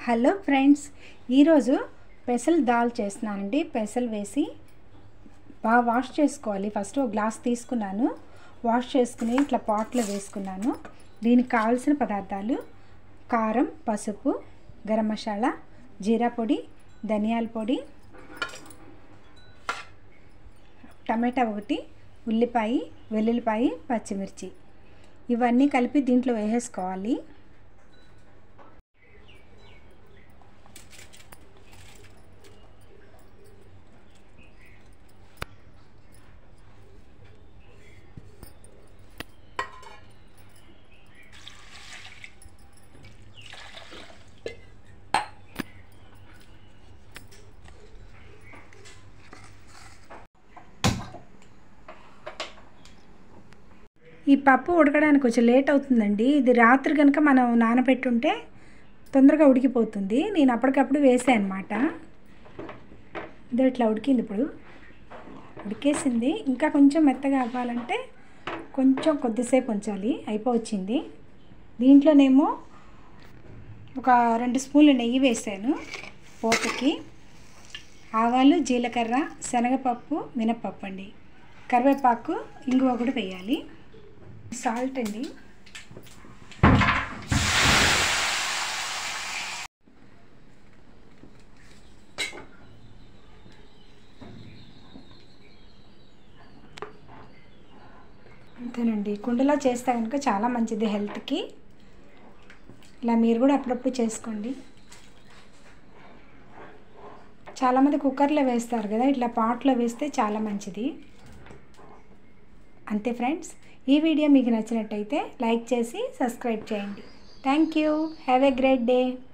hello friends ఈరోజు పెసలు దాల్ చేస్తున్నానండి పెసలు వేసి బాగా వాష్ చేసుకోవాలి ఫస్ట్ ఒక గ్లాస్ తీసుకున్నాను వాష్ చేసుకుని ఇట్లా పాట్లో వేసుకున్నాను దీనికి కావాల్సిన పదార్థాలు కారం పసుపు గరం మసాలా జీరా పొడి ధనియాల పొడి టమాటా ఒకటి ఉల్లిపాయ వెల్లుల్లిపాయ పచ్చిమిర్చి ఇవన్నీ కలిపి దీంట్లో వేసేసుకోవాలి ఈ పప్పు ఉడకడానికి కొంచెం లేట్ అవుతుందండి ఇది రాత్రి కనుక మనం నానబెట్టుంటే తొందరగా ఉడికిపోతుంది నేను అప్పటికప్పుడు వేసాను అనమాట ఇది ఇట్లా ఉడికింది ఇప్పుడు ఉడికేసింది ఇంకా కొంచెం మెత్తగా అవ్వాలంటే కొంచెం కొద్దిసేపు ఉంచాలి అయిపోవచ్చింది దీంట్లోనేమో ఒక రెండు స్పూన్లు నెయ్యి వేసాను పోపుకి ఆవాలు జీలకర్ర శనగపప్పు మినప్పప్పు అండి కరివేపాకు ఇంగువ కూడా వేయాలి సాల్ట్ అండి అంతేనండి కుండలో చేస్తే కనుక చాలా మంచిది హెల్త్కి ఇలా మీరు కూడా అప్పుడప్పుడు చేసుకోండి చాలామంది కుక్కర్లో వేస్తారు కదా ఇట్లా పాట్లో వేస్తే చాలా మంచిది అంతే ఫ్రెండ్స్ ఈ వీడియో మీకు నచ్చినట్టయితే లైక్ చేసి సబ్స్క్రైబ్ చేయండి thank you have a great day